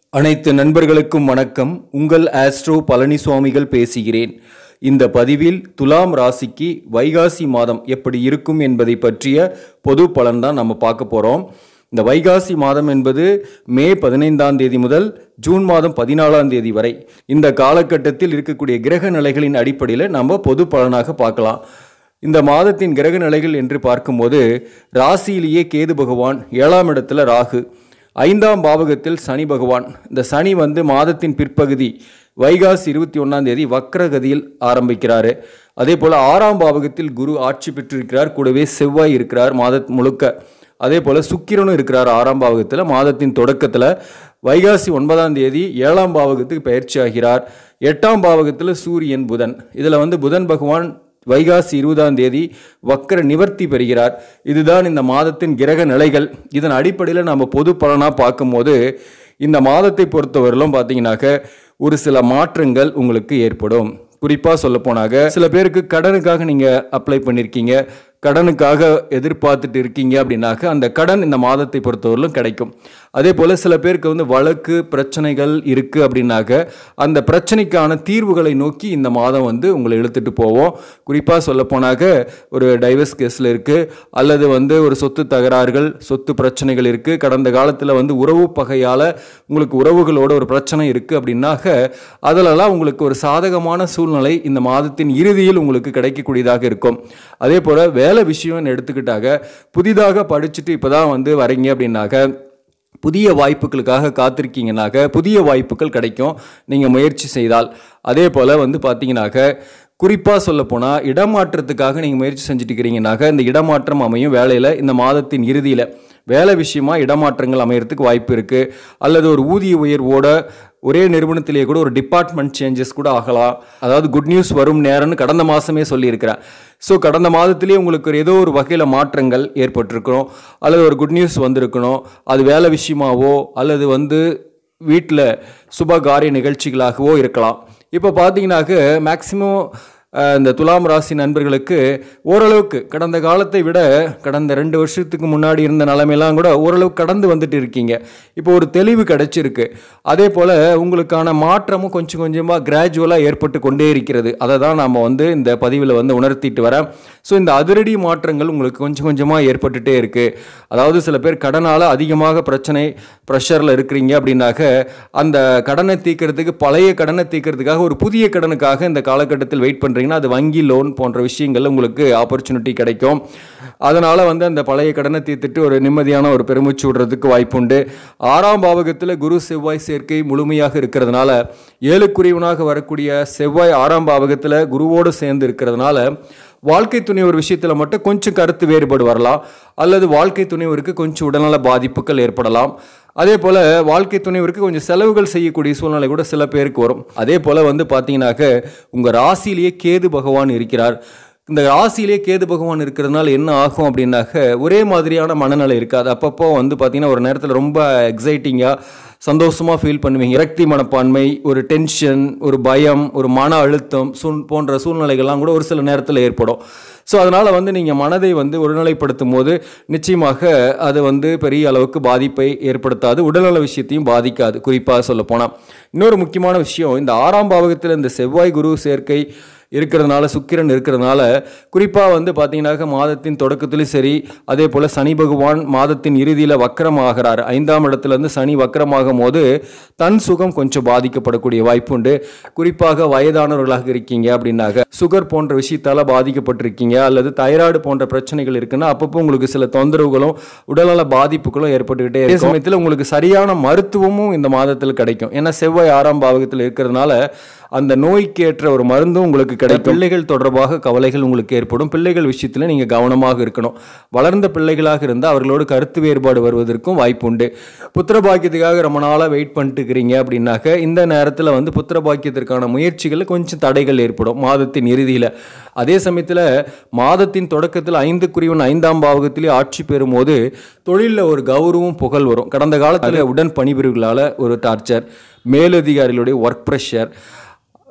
அனைத்து நண்பர்களுக்கும் வணக்கம் உங்கள் ஆஸ்ட்ரோ பழனிசுவாமிகள் பேசுகிறேன் இந்த பதிவில் துலாம் ராசிக்கு வைகாசி மாதம் எப்படி இருக்கும் என்பதை பற்றிய பொது பலன் தான் நம்ம பார்க்க போகிறோம் இந்த வைகாசி மாதம் என்பது மே பதினைந்தாம் தேதி முதல் ஜூன் மாதம் பதினாலாம் தேதி வரை இந்த காலகட்டத்தில் இருக்கக்கூடிய கிரக நிலைகளின் அடிப்படையில் நம்ம பொது பலனாக பார்க்கலாம் இந்த மாதத்தின் கிரக நிலைகள் என்று பார்க்கும்போது ராசியிலேயே கேது பகவான் ஏழாம் இடத்துல ராகு ஐந்தாம் பாவகத்தில் சனி பகவான் இந்த சனி வந்து மாதத்தின் பிற்பகுதி வைகாசி இருபத்தி ஒன்றாம் தேதி வக்ரகதியில் ஆரம்பிக்கிறாரு அதே போல் ஆறாம் பாவகத்தில் குரு ஆட்சி பெற்றிருக்கிறார் கூடவே செவ்வாய் இருக்கிறார் மாத முழுக்க அதே போல் சுக்கிரனும் இருக்கிறார் ஆறாம் பாவகத்தில் மாதத்தின் தொடக்கத்தில் வைகாசி ஒன்பதாம் தேதி ஏழாம் பாவகத்துக்கு பயிற்சி ஆகிறார் எட்டாம் பாவகத்தில் சூரியன் புதன் இதில் வந்து புதன் பகவான் வைகாசி இருபதாம் தேதி வக்கர நிவர்த்தி பெறுகிறார் இதுதான் இந்த மாதத்தின் கிரக நிலைகள் இதன் அடிப்படையில் நம்ம பொது பலனாக பார்க்கும்போது இந்த மாதத்தை பொறுத்தவரையிலும் பார்த்தீங்கன்னாக்க ஒரு சில மாற்றங்கள் உங்களுக்கு ஏற்படும் குறிப்பாக சொல்ல போனாக்க சில பேருக்கு கடனுக்காக நீங்கள் அப்ளை பண்ணியிருக்கீங்க கடனுக்காக எதிர்பார்த்துட்டு இருக்கீங்க அப்படின்னாக்க அந்த கடன் இந்த மாதத்தை பொறுத்தவரையிலும் கிடைக்கும் அதே போல் சில பேருக்கு வந்து வழக்கு பிரச்சனைகள் இருக்குது அப்படின்னாக்க அந்த பிரச்சனைக்கான தீர்வுகளை நோக்கி இந்த மாதம் வந்து உங்களை இழுத்துட்டு போவோம் குறிப்பாக சொல்ல போனாக்க ஒரு டைவர்ஸ் கேஸில் இருக்குது அல்லது வந்து ஒரு சொத்து தகராறுகள் சொத்து பிரச்சனைகள் இருக்குது கடந்த காலத்தில் வந்து உறவு பகையால் உங்களுக்கு உறவுகளோட ஒரு பிரச்சனை இருக்குது அப்படின்னாக்க அதிலெல்லாம் உங்களுக்கு ஒரு சாதகமான சூழ்நிலை இந்த மாதத்தின் இறுதியில் உங்களுக்கு கிடைக்கக்கூடியதாக இருக்கும் அதே போல் வேலை விஷயம்னு எடுத்துக்கிட்டாக புதிதாக படிச்சுட்டு இப்போ தான் வந்து வரீங்க அப்படின்னாக்க புதிய வாய்ப்புகளுக்காக காத்திருக்கீங்கனாக்க புதிய வாய்ப்புகள் கிடைக்கும் நீங்கள் முயற்சி செய்தால் அதே போல் வந்து பார்த்தீங்கன்னாக்க குறிப்பாக சொல்ல போனால் இடமாற்றத்துக்காக நீங்கள் முயற்சி செஞ்சுட்டு இருக்கிறீங்கனாக்க இந்த இடமாற்றம் அமையும் வேலையில் இந்த மாதத்தின் இறுதியில் வேலை விஷயமா இடமாற்றங்கள் அமையறதுக்கு வாய்ப்பு இருக்குது அல்லது ஒரு ஊதிய உயர்வோட ஒரே நிறுவனத்திலேயே கூட ஒரு டிபார்ட்மெண்ட் சேஞ்சஸ் கூட ஆகலாம் அதாவது குட் நியூஸ் வரும் நேரம்னு கடந்த மாதமே சொல்லியிருக்கிறேன் ஸோ கடந்த மாதத்திலேயே உங்களுக்கு ஒரு ஏதோ ஒரு வகையில் மாற்றங்கள் ஏற்பட்டிருக்கணும் அல்லது ஒரு குட் நியூஸ் வந்திருக்கணும் அது வேலை விஷயமாவோ அல்லது வந்து வீட்டில் சுப காரிய நிகழ்ச்சிகளாகவோ இருக்கலாம் இப்போ பார்த்தீங்கன்னாக்க மேக்சிமம் இந்த துலாம் ராசி நண்பர்களுக்கு ஓரளவுக்கு கடந்த காலத்தை விட கடந்த ரெண்டு வருஷத்துக்கு முன்னாடி இருந்த நிலைமையெல்லாம் கூட ஓரளவு கடந்து வந்துட்டு இருக்கீங்க இப்போ ஒரு தெளிவு கிடைச்சிருக்கு அதே போல் உங்களுக்கான மாற்றமும் கொஞ்சம் கொஞ்சமாக கிராஜுவலாக ஏற்பட்டு கொண்டே இருக்கிறது அதை தான் நாம் வந்து இந்த பதிவில் வந்து உணர்த்திட்டு வரேன் ஸோ இந்த அதிரடி மாற்றங்கள் உங்களுக்கு கொஞ்சம் கொஞ்சமாக ஏற்பட்டுட்டே இருக்குது அதாவது சில பேர் கடனால் அதிகமாக பிரச்சனை ப்ரெஷரில் இருக்கிறீங்க அப்படின்னாக்க அந்த கடனை தீர்க்கறதுக்கு பழைய கடனை தீர்க்கறதுக்காக ஒரு புதிய கடனுக்காக இந்த காலகட்டத்தில் வெயிட் பண்ணுறீங்க பண்ணுறீங்கன்னா அது வங்கி லோன் போன்ற விஷயங்கள் உங்களுக்கு ஆப்பர்ச்சுனிட்டி கிடைக்கும் அதனால் வந்து அந்த பழைய கடனை தீர்த்துட்டு ஒரு நிம்மதியான ஒரு பெருமூச்சு விடுறதுக்கு வாய்ப்புண்டு ஆறாம் பாவகத்தில் குரு செவ்வாய் சேர்க்கை முழுமையாக இருக்கிறதுனால ஏழுக்குரியவனாக வரக்கூடிய செவ்வாய் ஆறாம் பாவகத்தில் குருவோடு சேர்ந்து இருக்கிறதுனால வாழ்க்கை துணை ஒரு விஷயத்தில் மட்டும் கொஞ்சம் கருத்து வேறுபாடு வரலாம் அல்லது வாழ்க்கை துணைவருக்கு கொஞ்சம் உடல்நல பாதிப்புகள் ஏற்படலாம் அதே போல் வாழ்க்கை துணைவருக்கு கொஞ்சம் செலவுகள் செய்யக்கூடிய சூழ்நிலை கூட சில பேருக்கு வரும் அதே போல் வந்து பார்த்தீங்கன்னாக்க உங்கள் ராசியிலேயே கேது பகவான் இருக்கிறார் இந்த ராசியிலே கேது பகவான் இருக்கிறதுனால என்ன ஆகும் அப்படின்னாக்க ஒரே மாதிரியான மனநிலை இருக்காது அப்பப்போ வந்து பார்த்தீங்கன்னா ஒரு நேரத்தில் ரொம்ப எக்ஸைட்டிங்காக சந்தோஷமாக ஃபீல் பண்ணுவீங்க இறக்தி மனப்பான்மை ஒரு டென்ஷன் ஒரு பயம் ஒரு மன அழுத்தம் சூழ் போன்ற சூழ்நிலைகள்லாம் கூட ஒரு சில நேரத்தில் ஏற்படும் ஸோ அதனால் வந்து நீங்கள் மனதை வந்து ஒருநிலைப்படுத்தும் போது நிச்சயமாக அது வந்து பெரிய அளவுக்கு பாதிப்பை ஏற்படுத்தாது உடல்நல விஷயத்தையும் பாதிக்காது குறிப்பாக சொல்ல போனால் இன்னொரு முக்கியமான விஷயம் இந்த ஆறாம் பாவகத்தில் இந்த செவ்வாய் குரு சேர்க்கை இருக்கிறதுனால சுக்கிரன் இருக்கிறதுனால குறிப்பாக வந்து பார்த்தீங்கன்னாக்க மாதத்தின் தொடக்கத்திலும் சரி அதே போல் சனி பகவான் மாதத்தின் இறுதியில் வக்கரமாகிறார் ஐந்தாம் இடத்துலேருந்து சனி வக்கரமாகும் போது தன் சுகம் கொஞ்சம் பாதிக்கப்படக்கூடிய வாய்ப்பு உண்டு குறிப்பாக வயதானவர்களாக இருக்கீங்க அப்படின்னாக்க சுகர் போன்ற விஷயத்தால் பாதிக்கப்பட்டிருக்கீங்க அல்லது தைராய்டு போன்ற பிரச்சனைகள் இருக்குன்னா அப்பப்போ உங்களுக்கு சில தொந்தரவுகளும் உடல்நல பாதிப்புகளும் ஏற்பட்டுக்கிட்டே அதே சமயத்தில் உங்களுக்கு சரியான மருத்துவமும் இந்த மாதத்தில் கிடைக்கும் ஏன்னா செவ்வாய் ஆறாம் பாவகத்தில் இருக்கிறதுனால அந்த நோய்க்கு ஏற்ற ஒரு மருந்தும் உங்களுக்கு கிடைக்கும் பிள்ளைகள் தொடர்பாக கவலைகள் உங்களுக்கு ஏற்படும் பிள்ளைகள் விஷயத்தில் நீங்கள் கவனமாக இருக்கணும் வளர்ந்த பிள்ளைகளாக இருந்தால் அவர்களோடு கருத்து வேறுபாடு வருவதற்கும் வாய்ப்பு உண்டு புத்திர பாக்கியத்துக்காக ரொம்ப நாளாக வெயிட் பண்ணிட்டு இருக்கிறீங்க அப்படின்னாக்க இந்த நேரத்தில் வந்து புத்திர பாக்கியத்திற்கான முயற்சிகளில் கொஞ்சம் தடைகள் ஏற்படும் மாதத்தின் இறுதியில் அதே சமயத்தில் மாதத்தின் தொடக்கத்தில் ஐந்து குறிவன் ஐந்தாம் பாவகத்திலே ஆட்சி பெறும் போது தொழிலில் ஒரு கௌரவம் புகழ் வரும் கடந்த காலத்தில் உடன் பணிபுரிவுகளால் ஒரு டார்ச்சர் மேலதிகாரிகளுடைய ஒர்க் ப்ரெஷர்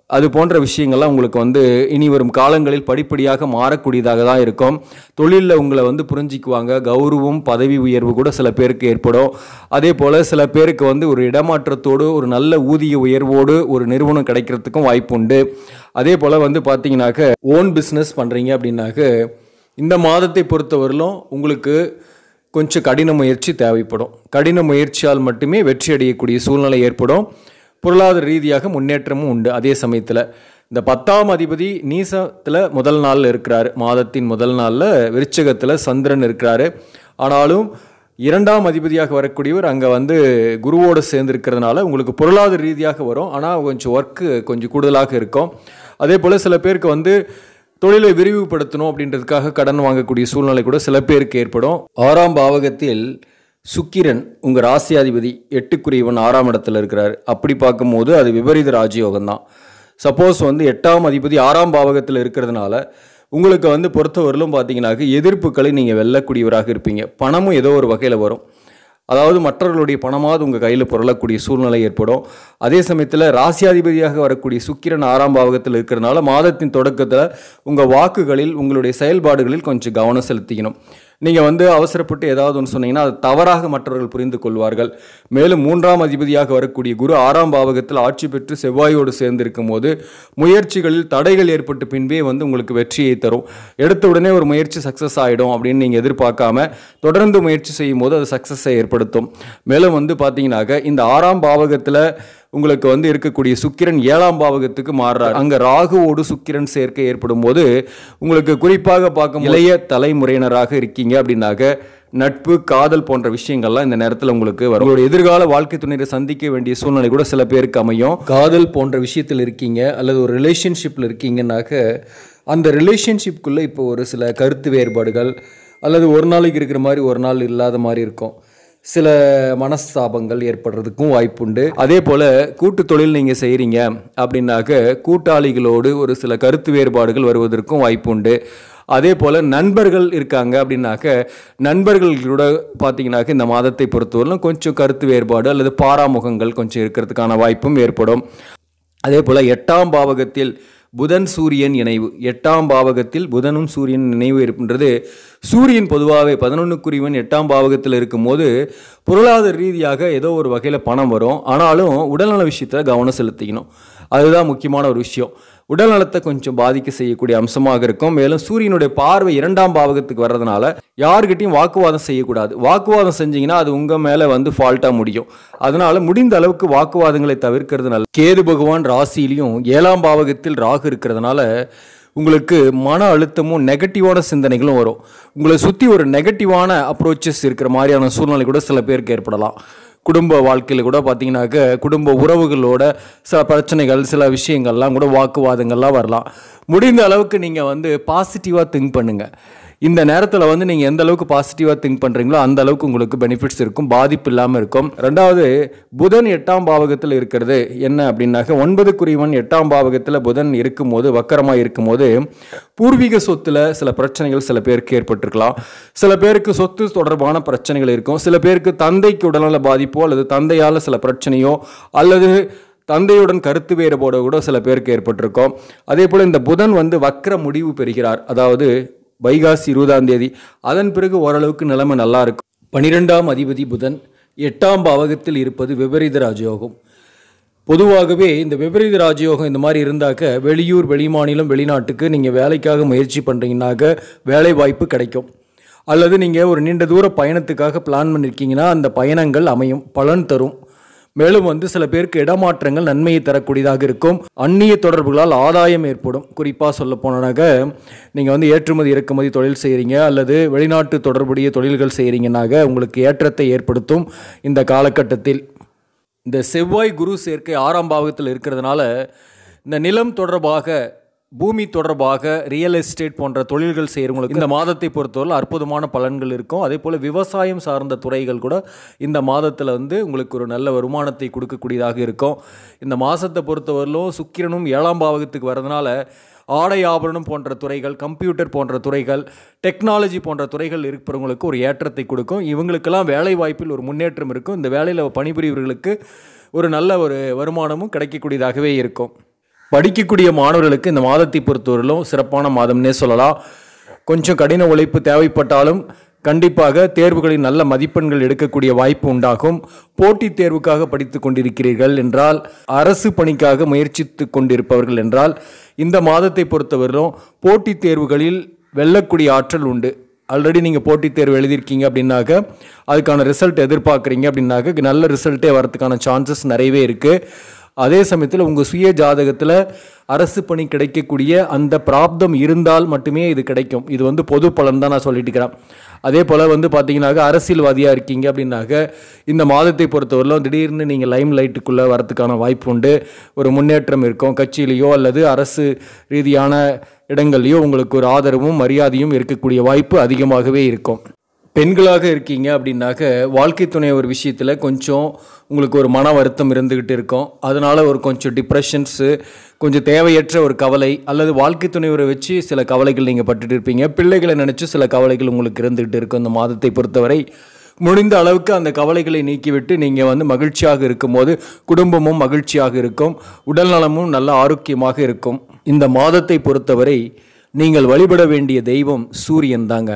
அது போன்ற விஷயங்கள்லாம் உங்களுக்கு வந்து இனி வரும் காலங்களில் படிப்படியாக மாறக்கூடியதாக தான் இருக்கும் தொழிலில் உங்களை வந்து புரிஞ்சிக்குவாங்க கௌரவம் பதவி உயர்வு கூட சில பேருக்கு ஏற்படும் அதே போல் சில பேருக்கு வந்து ஒரு இடமாற்றத்தோடு ஒரு நல்ல ஊதிய உயர்வோடு ஒரு நிறுவனம் கிடைக்கிறதுக்கும் வாய்ப்பு உண்டு அதே போல் வந்து பார்த்தீங்கன்னாக்க ஓன் பிஸ்னஸ் பண்ணுறீங்க அப்படின்னாக்க இந்த மாதத்தை பொறுத்தவரையிலும் உங்களுக்கு கொஞ்சம் கடின முயற்சி தேவைப்படும் கடின முயற்சியால் மட்டுமே வெற்றி அடையக்கூடிய சூழ்நிலை ஏற்படும் பொருளாதார ரீதியாக முன்னேற்றமும் உண்டு அதே சமயத்தில் இந்த பத்தாம் அதிபதி நீசத்தில் முதல் நாளில் இருக்கிறாரு மாதத்தின் முதல் நாளில் விருச்சகத்தில் சந்திரன் இருக்கிறாரு ஆனாலும் இரண்டாம் அதிபதியாக வரக்கூடியவர் அங்கே வந்து குருவோடு சேர்ந்திருக்கிறதுனால உங்களுக்கு பொருளாதார ரீதியாக வரும் ஆனால் கொஞ்சம் ஒர்க்கு கொஞ்சம் கூடுதலாக இருக்கும் அதே போல் சில பேருக்கு வந்து தொழிலை விரிவுபடுத்தணும் அப்படின்றதுக்காக கடன் வாங்கக்கூடிய சூழ்நிலை கூட சில பேருக்கு ஏற்படும் ஆறாம் பாவகத்தில் சுக்கிரன் உங்கள் ராசியாதிபதி எட்டுக்குரியவன் ஆறாம் இடத்துல இருக்கிறார் அப்படி பார்க்கும்போது அது விபரீத ராஜயோகம் தான் சப்போஸ் வந்து எட்டாம் அதிபதி ஆறாம் பாவகத்தில் இருக்கிறதுனால உங்களுக்கு வந்து பொறுத்தவரையிலும் பார்த்தீங்கன்னாக்க எதிர்ப்புகளை நீங்கள் வெல்லக்கூடியவராக இருப்பீங்க பணமும் ஏதோ ஒரு வகையில் வரும் அதாவது மற்றவர்களுடைய பணமாவது உங்கள் கையில் புரளக்கூடிய சூழ்நிலை ஏற்படும் அதே சமயத்தில் ராசியாதிபதியாக வரக்கூடிய சுக்கிரன் ஆறாம் பாவகத்தில் இருக்கிறதுனால மாதத்தின் தொடக்கத்தில் உங்கள் வாக்குகளில் உங்களுடைய செயல்பாடுகளில் கொஞ்சம் கவனம் செலுத்திக்கணும் நீங்கள் வந்து அவசரப்பட்டு ஏதாவது ஒன்று சொன்னீங்கன்னா அது தவறாக மற்றவர்கள் புரிந்து கொள்வார்கள் மேலும் மூன்றாம் அதிபதியாக வரக்கூடிய குரு ஆறாம் பாவகத்தில் ஆட்சி பெற்று செவ்வாயோடு சேர்ந்திருக்கும் போது முயற்சிகளில் தடைகள் ஏற்பட்ட பின்பே வந்து உங்களுக்கு வெற்றியை தரும் எடுத்த உடனே ஒரு முயற்சி சக்ஸஸ் ஆகிடும் அப்படின்னு நீங்கள் எதிர்பார்க்காம தொடர்ந்து முயற்சி செய்யும் போது அது சக்ஸஸை ஏற்படுத்தும் மேலும் வந்து பார்த்தீங்கன்னாக்க இந்த ஆறாம் பாவகத்தில் உங்களுக்கு வந்து இருக்கக்கூடிய சுக்கிரன் ஏழாம் பாவகத்துக்கு மாறுறார் அங்க ராகுவோடு சுக்கிரன் சேர்க்கை ஏற்படும் போது உங்களுக்கு குறிப்பாக பார்க்கும் இளைய தலைமுறையினராக இருக்கீங்க அப்படின்னாக்க நட்பு காதல் போன்ற விஷயங்கள்லாம் இந்த நேரத்தில் உங்களுக்கு வரும் உங்களுடைய எதிர்கால வாழ்க்கை துணையை சந்திக்க வேண்டிய சூழ்நிலை கூட சில பேருக்கு அமையும் காதல் போன்ற விஷயத்தில் இருக்கீங்க அல்லது ஒரு ரிலேஷன்ஷிப்பில் இருக்கீங்கன்னாக்க அந்த ரிலேஷன்ஷிப்குள்ளே இப்போ ஒரு சில கருத்து வேறுபாடுகள் அல்லது ஒரு நாளைக்கு இருக்கிற மாதிரி ஒரு நாள் இல்லாத மாதிரி இருக்கும் சில மனஸ்தாபங்கள் ஏற்படுறதுக்கும் வாய்ப்புண்டு அதே போல் கூட்டு தொழில் நீங்கள் செய்கிறீங்க அப்படின்னாக்க கூட்டாளிகளோடு ஒரு சில கருத்து வேறுபாடுகள் வருவதற்கும் வாய்ப்புண்டு அதே போல் நண்பர்கள் இருக்காங்க அப்படின்னாக்க நண்பர்களோட பார்த்தீங்கன்னாக்க இந்த மாதத்தை பொறுத்தவரையிலும் கொஞ்சம் கருத்து வேறுபாடு அல்லது பாராமுகங்கள் கொஞ்சம் இருக்கிறதுக்கான வாய்ப்பும் ஏற்படும் அதே போல் எட்டாம் பாவகத்தில் புதன் சூரியன் இணைவு எட்டாம் பாவகத்தில் புதனும் சூரியன் இணைவு இருக்கின்றது சூரியன் பொதுவாகவே பதினொன்றுக்குரியவன் எட்டாம் பாவகத்தில் இருக்கும்போது பொருளாதார ரீதியாக ஏதோ ஒரு வகையில் பணம் வரும் ஆனாலும் உடல்நல விஷயத்தில் கவனம் செலுத்திக்கணும் அதுதான் முக்கியமான ஒரு விஷயம் உடல் நலத்தை கொஞ்சம் பாதிக்க செய்யக்கூடிய அம்சமாக இருக்கும் மேலும் சூரியனுடைய பார்வை இரண்டாம் பாவகத்துக்கு வர்றதுனால யாருக்கிட்டையும் வாக்குவாதம் செய்யக்கூடாது வாக்குவாதம் செஞ்சீங்கன்னா அது உங்கள் மேலே வந்து ஃபால்ட்டாக முடியும் அதனால முடிந்த அளவுக்கு வாக்குவாதங்களை தவிர்க்கிறது நல்லது கேது பகவான் ராசியிலையும் ஏழாம் பாவகத்தில் ராகு இருக்கிறதுனால உங்களுக்கு மன அழுத்தமும் நெகட்டிவான சிந்தனைகளும் வரும் உங்களை சுற்றி ஒரு நெகட்டிவான அப்ரோச்சஸ் இருக்கிற மாதிரியான சூழ்நிலை கூட சில பேருக்கு ஏற்படலாம் குடும்ப வாழ்க்கையில் கூட பார்த்தீங்கன்னாக்க குடும்ப உறவுகளோட சில பிரச்சனைகள் சில விஷயங்கள்லாம் கூட வாக்குவாதங்கள்லாம் வரலாம் முடிந்த அளவுக்கு நீங்கள் வந்து பாசிட்டிவாக திங்க் பண்ணுங்கள் இந்த நேரத்தில் வந்து நீங்கள் எந்த அளவுக்கு பாசிட்டிவாக திங்க் பண்ணுறீங்களோ அந்த அளவுக்கு உங்களுக்கு பெனிஃபிட்ஸ் இருக்கும் பாதிப்பு இல்லாமல் இருக்கும் ரெண்டாவது புதன் எட்டாம் பாவகத்தில் இருக்கிறது என்ன அப்படின்னாக்க ஒன்பதுக்குரியவன் எட்டாம் பாவகத்தில் புதன் இருக்கும்போது வக்கரமாக இருக்கும்போது பூர்வீக சொத்தில் சில பிரச்சனைகள் சில பேருக்கு ஏற்பட்டிருக்கலாம் சில பேருக்கு சொத்து தொடர்பான பிரச்சனைகள் இருக்கும் சில பேருக்கு தந்தைக்கு உடல்நல பாதிப்போ அல்லது தந்தையால் சில பிரச்சனையோ அல்லது தந்தையுடன் கருத்து வேறுபாடு கூட சில பேருக்கு ஏற்பட்டிருக்கும் அதே போல் இந்த புதன் வந்து வக்கர முடிவு பெறுகிறார் அதாவது வைகாசி இருபதாம் தேதி அதன் பிறகு ஓரளவுக்கு நிலைமை நல்லா இருக்கும் பனிரெண்டாம் அதிபதி புதன் எட்டாம் பாவகத்தில் இருப்பது விபரீத ராஜயோகம் பொதுவாகவே இந்த விபரீத ராஜயோகம் இந்த மாதிரி இருந்தாக்க வெளியூர் வெளிமாநிலம் வெளிநாட்டுக்கு நீங்கள் வேலைக்காக முயற்சி பண்ணுறீங்கன்னாக்க வேலை வாய்ப்பு கிடைக்கும் அல்லது நீங்கள் ஒரு நீண்ட தூர பயணத்துக்காக பிளான் பண்ணியிருக்கீங்கன்னா அந்த பயணங்கள் அமையும் பலன் தரும் மேலும் வந்து சில பேருக்கு இடமாற்றங்கள் நன்மையை தரக்கூடியதாக இருக்கும் அந்நிய தொடர்புகளால் ஆதாயம் ஏற்படும் குறிப்பாக சொல்ல போனாக்க நீங்கள் வந்து ஏற்றுமதி இறக்குமதி தொழில் செய்கிறீங்க அல்லது வெளிநாட்டு தொடர்புடைய தொழில்கள் செய்கிறீங்கன்னாக்க உங்களுக்கு ஏற்றத்தை ஏற்படுத்தும் இந்த காலகட்டத்தில் இந்த செவ்வாய் குரு சேர்க்கை ஆறாம் பாவகத்தில் இருக்கிறதுனால இந்த நிலம் தொடர்பாக பூமி தொடர்பாக ரியல் எஸ்டேட் போன்ற தொழில்கள் செய்கிறவங்களுக்கு இந்த மாதத்தை பொறுத்தவரை அற்புதமான பலன்கள் இருக்கும் அதே போல் விவசாயம் சார்ந்த துறைகள் கூட இந்த மாதத்தில் வந்து உங்களுக்கு ஒரு நல்ல வருமானத்தை கொடுக்கக்கூடியதாக இருக்கும் இந்த மாதத்தை பொறுத்தவரையிலும் சுக்கிரனும் ஏழாம் பாவகத்துக்கு வரதுனால ஆடை ஆபரணம் போன்ற துறைகள் கம்ப்யூட்டர் போன்ற துறைகள் டெக்னாலஜி போன்ற துறைகள் இருக்கிறவங்களுக்கு ஒரு ஏற்றத்தை கொடுக்கும் இவங்களுக்கெல்லாம் வேலை வாய்ப்பில் ஒரு முன்னேற்றம் இருக்கும் இந்த வேலையில் பணிபுரியவர்களுக்கு ஒரு நல்ல ஒரு வருமானமும் கிடைக்கக்கூடியதாகவே இருக்கும் படிக்கக்கூடிய மாணவர்களுக்கு இந்த மாதத்தை பொறுத்தவரையிலும் சிறப்பான மாதம்னே சொல்லலாம் கொஞ்சம் கடின உழைப்பு தேவைப்பட்டாலும் கண்டிப்பாக தேர்வுகளில் நல்ல மதிப்பெண்கள் எடுக்கக்கூடிய வாய்ப்பு உண்டாகும் போட்டித் தேர்வுக்காக படித்து கொண்டிருக்கிறீர்கள் என்றால் அரசு பணிக்காக முயற்சித்து கொண்டிருப்பவர்கள் என்றால் இந்த மாதத்தை பொறுத்தவரையிலும் போட்டித் தேர்வுகளில் வெல்லக்கூடிய ஆற்றல் உண்டு ஆல்ரெடி நீங்கள் போட்டித் தேர்வு எழுதியிருக்கீங்க அப்படின்னாக்க அதுக்கான ரிசல்ட் எதிர்பார்க்குறீங்க அப்படின்னாக்க நல்ல ரிசல்ட்டே வரதுக்கான சான்சஸ் நிறையவே இருக்குது அதே சமயத்தில் உங்கள் சுய ஜாதகத்தில் அரசு பணி கிடைக்கக்கூடிய அந்த பிராப்தம் இருந்தால் மட்டுமே இது கிடைக்கும் இது வந்து பொது பலன் தான் நான் சொல்லிட்டு இருக்கிறேன் அதே போல் வந்து பார்த்தீங்கன்னாக்க அரசியல்வாதியாக இருக்கீங்க அப்படின்னாக்க இந்த மாதத்தை பொறுத்தவரையிலும் திடீர்னு நீங்கள் லைம் லைட்டுக்குள்ளே வரதுக்கான வாய்ப்பு உண்டு ஒரு முன்னேற்றம் இருக்கும் கட்சியிலேயோ அல்லது அரசு ரீதியான இடங்கள்லையோ உங்களுக்கு ஒரு ஆதரவும் மரியாதையும் இருக்கக்கூடிய வாய்ப்பு அதிகமாகவே இருக்கும் பெண்களாக இருக்கீங்க அப்படின்னாக்க வாழ்க்கை துணை ஒரு விஷயத்தில் கொஞ்சம் உங்களுக்கு ஒரு மன வருத்தம் இருந்துக்கிட்டு இருக்கும் அதனால் ஒரு கொஞ்சம் டிப்ரெஷன்ஸு கொஞ்சம் தேவையற்ற ஒரு கவலை அல்லது வாழ்க்கை துணைவரை வச்சு சில கவலைகள் நீங்கள் பட்டுட்டு இருப்பீங்க பிள்ளைகளை நினச்சி சில கவலைகள் உங்களுக்கு இருந்துக்கிட்டு இருக்கும் இந்த மாதத்தை பொறுத்தவரை முடிந்த அளவுக்கு அந்த கவலைகளை நீக்கிவிட்டு நீங்கள் வந்து மகிழ்ச்சியாக இருக்கும்போது குடும்பமும் மகிழ்ச்சியாக இருக்கும் உடல் நலமும் நல்ல ஆரோக்கியமாக இருக்கும் இந்த மாதத்தை பொறுத்தவரை நீங்கள் வழிபட வேண்டிய தெய்வம் சூரியன் தாங்க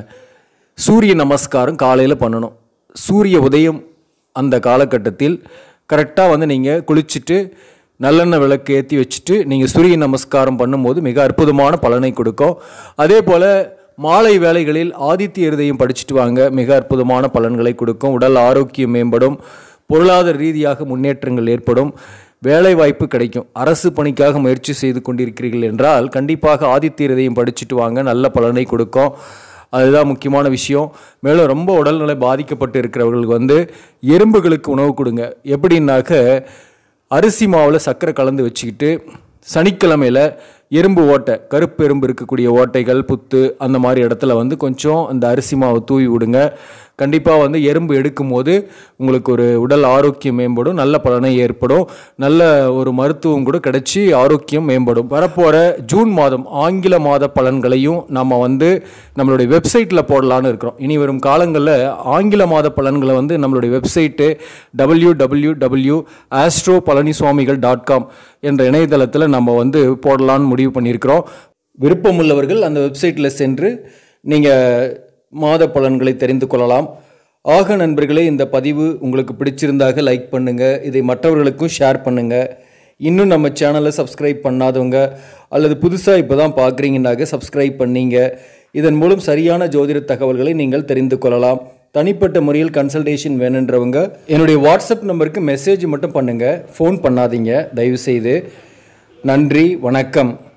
சூரிய நமஸ்காரம் காலையில் பண்ணணும் சூரிய உதயம் அந்த காலகட்டத்தில் கரெக்டாக வந்து நீங்கள் குளிச்சுட்டு நல்லெண்ணெய் விளக்கு ஏற்றி வச்சுட்டு நீங்கள் சூரிய நமஸ்காரம் பண்ணும்போது மிக அற்புதமான பலனை கொடுக்கும் அதே போல் மாலை வேளைகளில் ஆதித்ய இருதயம் படிச்சுட்டு வாங்க மிக அற்புதமான பலன்களை கொடுக்கும் உடல் ஆரோக்கியம் மேம்படும் பொருளாதார ரீதியாக முன்னேற்றங்கள் ஏற்படும் வேலை வாய்ப்பு கிடைக்கும் அரசு பணிக்காக முயற்சி செய்து கொண்டிருக்கிறீர்கள் என்றால் கண்டிப்பாக ஆதித்ய இருதயம் படிச்சுட்டு வாங்க நல்ல பலனை கொடுக்கும் அதுதான் முக்கியமான விஷயம் மேலும் ரொம்ப உடல்நிலை பாதிக்கப்பட்டு இருக்கிறவர்களுக்கு வந்து எறும்புகளுக்கு உணவு கொடுங்க எப்படின்னாக்க அரிசி மாவில் சர்க்கரை கலந்து வச்சுக்கிட்டு சனிக்கிழமையில் எறும்பு ஓட்டை கருப்பு எறும்பு இருக்கக்கூடிய ஓட்டைகள் புத்து அந்த மாதிரி இடத்துல வந்து கொஞ்சம் அந்த அரிசி மாவை தூவி விடுங்க கண்டிப்பாக வந்து எறும்பு எடுக்கும்போது உங்களுக்கு ஒரு உடல் ஆரோக்கியம் மேம்படும் நல்ல பலனை ஏற்படும் நல்ல ஒரு மருத்துவம் கூட கிடைச்சி ஆரோக்கியம் மேம்படும் வரப்போகிற ஜூன் மாதம் ஆங்கில மாத பலன்களையும் நம்ம வந்து நம்மளுடைய வெப்சைட்டில் போடலான்னு இருக்கிறோம் இனி வரும் காலங்களில் ஆங்கில மாத பலன்களை வந்து நம்மளுடைய website W W W astro Palaniswamigal dot com என்ற இணையதளத்தில் நம்ம வந்து போடலான்னு முடிவு பண்ணியிருக்கிறோம் விருப்பமுள்ளவர்கள் அந்த வெப்சைட்டில் சென்று நீங்கள் மாத பலன்களை தெரிந்து கொள்ளலாம் ஆக நண்பர்களே இந்த பதிவு உங்களுக்கு பிடிச்சிருந்தாக லைக் பண்ணுங்கள் இதை மற்றவர்களுக்கும் ஷேர் பண்ணுங்கள் இன்னும் நம்ம சேனலை சப்ஸ்கிரைப் பண்ணாதவங்க அல்லது புதுசாக இப்போ தான் பார்க்குறீங்கன்னாக்க சப்ஸ்கிரைப் பண்ணீங்க இதன் மூலம் சரியான ஜோதிட தகவல்களை நீங்கள் தெரிந்து கொள்ளலாம் தனிப்பட்ட முறையில் கன்சல்டேஷன் வேணுன்றவங்க என்னுடைய வாட்ஸ்அப் நம்பருக்கு மெசேஜ் மட்டும் பண்ணுங்கள் ஃபோன் பண்ணாதீங்க தயவுசெய்து நன்றி வணக்கம்